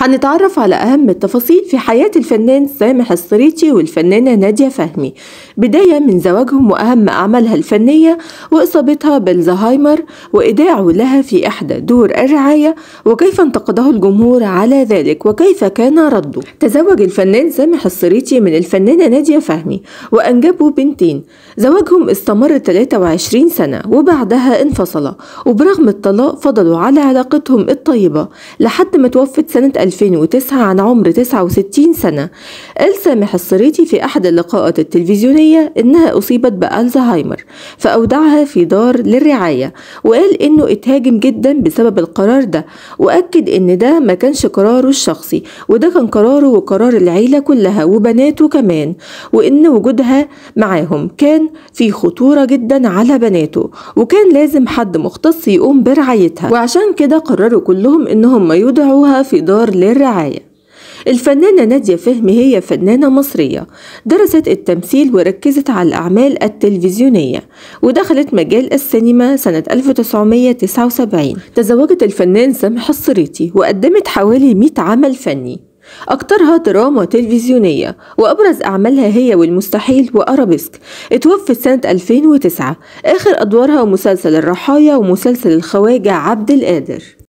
هنتعرف على أهم التفاصيل في حياة الفنان سامح الصريتي والفنانة نادية فهمي بداية من زواجهم وأهم أعمالها الفنية وإصابتها بالزهايمر وإيداعه لها في إحدى دور الرعاية وكيف انتقده الجمهور على ذلك وكيف كان رده تزوج الفنان سامح الصريتي من الفنانة نادية فهمي وأنجبوا بنتين زواجهم استمر 23 سنة وبعدها انفصل وبرغم الطلاق فضلوا على علاقتهم الطيبة لحد ما توفت سنة 2009 عن عمر 69 سنة قال سامح الصريتي في أحد اللقاءات التلفزيونية إنها أصيبت بألزهايمر فأودعها في دار للرعاية وقال إنه اتهاجم جدا بسبب القرار ده وأكد إن ده ما كانش قراره الشخصي وده كان قراره وقرار العيلة كلها وبناته كمان وإن وجودها معاهم كان في خطورة جدا على بناته وكان لازم حد مختص يقوم برعايتها وعشان كده قرروا كلهم إنهم يودعوها في دار للرعاية الفنانة نادية فهمي هي فنانة مصرية درست التمثيل وركزت على الأعمال التلفزيونية ودخلت مجال السينما سنة 1979 تزوجت الفنان سامح الصريتي وقدمت حوالي 100 عمل فني أكترها دراما تلفزيونية وأبرز أعمالها هي والمستحيل وأرابيسك اتوفت سنة 2009 آخر أدوارها مسلسل الرحايا ومسلسل الخواجة عبد القادر